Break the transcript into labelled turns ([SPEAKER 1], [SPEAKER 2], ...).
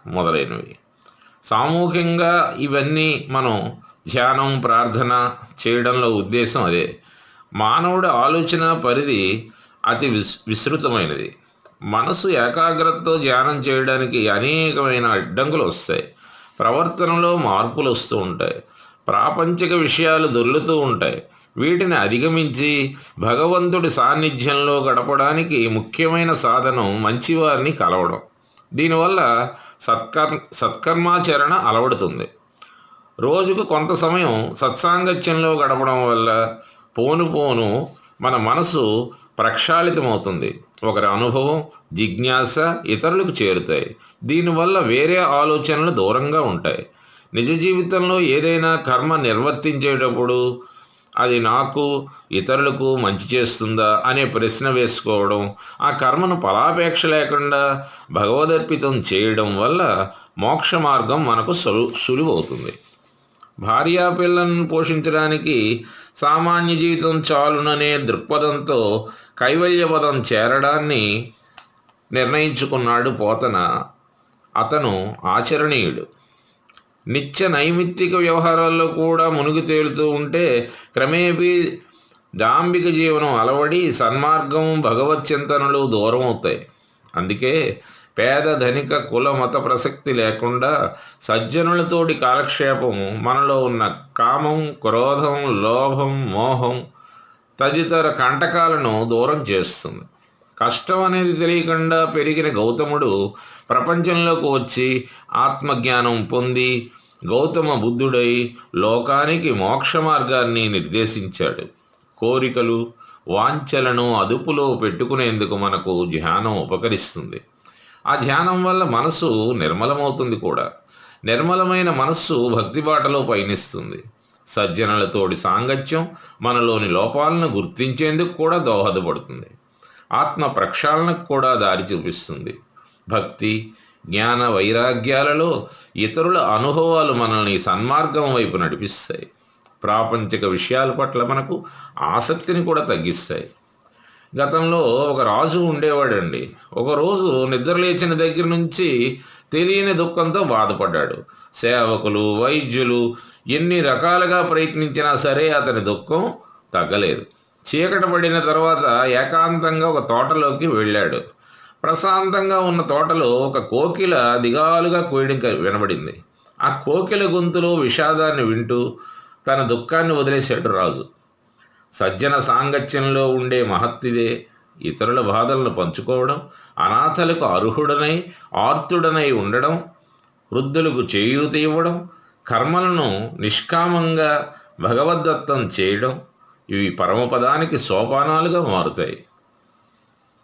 [SPEAKER 1] మొదలైనవి సామూహికంగా ఇవన్నీ మనం ధ్యానం ప్రార్థన చేయడంలో ఉద్దేశం అదే మానవుడి ఆలోచన పరిధి అతి విస్ విస్తృతమైనది మనసు ఏకాగ్రతతో ధ్యానం చేయడానికి అనేకమైన అడ్డంకులు వస్తాయి ప్రవర్తనలో మార్పులు వస్తూ ఉంటాయి ప్రాపంచిక విషయాలు దొర్లుతూ ఉంటాయి వీటిని అధిగమించి భగవంతుడి సాన్నిధ్యంలో గడపడానికి ముఖ్యమైన సాధనం మంచివారిని కలవడం దీనివల్ల సత్కర్ సత్కర్మాచరణ అలవడుతుంది రోజుకు కొంత సమయం సత్సాంగత్యంలో గడపడం వల్ల పోను పోను మన మనసు ప్రక్షాళితమవుతుంది ఒకరి అనుభవం జిజ్ఞాస ఇతరులకు చేరుతాయి దీనివల్ల వేరే ఆలోచనలు దూరంగా ఉంటాయి నిజ జీవితంలో ఏదైనా కర్మ నిర్వర్తించేటప్పుడు అది నాకు ఇతరులకు మంచి చేస్తుందా అనే ప్రశ్న వేసుకోవడం ఆ కర్మను ఫలాపేక్ష లేకుండా భగవదర్పితం చేయడం వల్ల మోక్ష మార్గం మనకు సులు సులువవుతుంది భార్యా పిల్లలను పోషించడానికి సామాన్య జీవితం చాలుననే దృక్పథంతో కైవల్యపదం చేరడాన్ని నిర్ణయించుకున్నాడు పోతన అతను ఆచరణీయుడు నిత్య నైమిత్తిక వ్యవహారాల్లో కూడా మునిగి తేలుతూ ఉంటే క్రమేపీ డాంబిక జీవనం అలవడి సన్మార్గం భగవత్ చింతనలు దూరం అవుతాయి అందుకే పేద ధనిక కుల మత ప్రసక్తి లేకుండా సజ్జనులతోటి కాలక్షేపం మనలో ఉన్న కామం క్రోధం లోభం మోహం తదితర కంటకాలను దూరం చేస్తుంది కష్టం అనేది తెలియకుండా పెరిగిన గౌతముడు ప్రపంచంలోకి వచ్చి ఆత్మజ్ఞానం పొంది గౌతమ బుద్ధుడై లోకానికి మోక్ష మార్గాన్ని నిర్దేశించాడు కోరికలు వాంఛలను అదుపులో పెట్టుకునేందుకు మనకు ధ్యానం ఉపకరిస్తుంది ఆ ధ్యానం వల్ల మనసు నిర్మలమవుతుంది కూడా నిర్మలమైన మనస్సు భక్తి బాటలో పయనిస్తుంది సజ్జనులతోటి సాంగత్యం మనలోని లోపాలను గుర్తించేందుకు కూడా దోహదపడుతుంది ఆత్మ ప్రక్షాళనకు కూడా దారి చూపిస్తుంది భక్తి జ్ఞాన వైరాగ్యాలలో ఇతరుల అనుభవాలు మనల్ని సన్మార్గం వైపు నడిపిస్తాయి ప్రాపంచిక విషయాల పట్ల మనకు ఆసక్తిని కూడా తగ్గిస్తాయి గతంలో ఒక రాజు ఉండేవాడండి ఒకరోజు నిద్రలేచిన దగ్గర నుంచి తెలియని దుఃఖంతో బాధపడ్డాడు సేవకులు వైద్యులు ఎన్ని రకాలుగా ప్రయత్నించినా సరే అతని దుఃఖం తగ్గలేదు చీకట పడిన తర్వాత ఏకాంతంగా ఒక తోటలోకి వెళ్ళాడు ప్రశాంతంగా ఉన్న తోటలో ఒక కోకిల దిగాలుగా కోయడం వినబడింది ఆ కోకిల గొంతులో విషాదాన్ని వింటూ తన దుఃఖాన్ని వదిలేశాడు రాజు సజ్జన సాంగత్యంలో ఉండే మహత్తిదే ఇతరుల బాధలను పంచుకోవడం అనాథలకు అర్హుడనై ఆర్తుడనై ఉండడం వృద్ధులకు చేయూత ఇవ్వడం కర్మలను నిష్కామంగా భగవద్దత్తం చేయడం ఇవి పరమపదానికి సోపానాలుగా మారుతాయి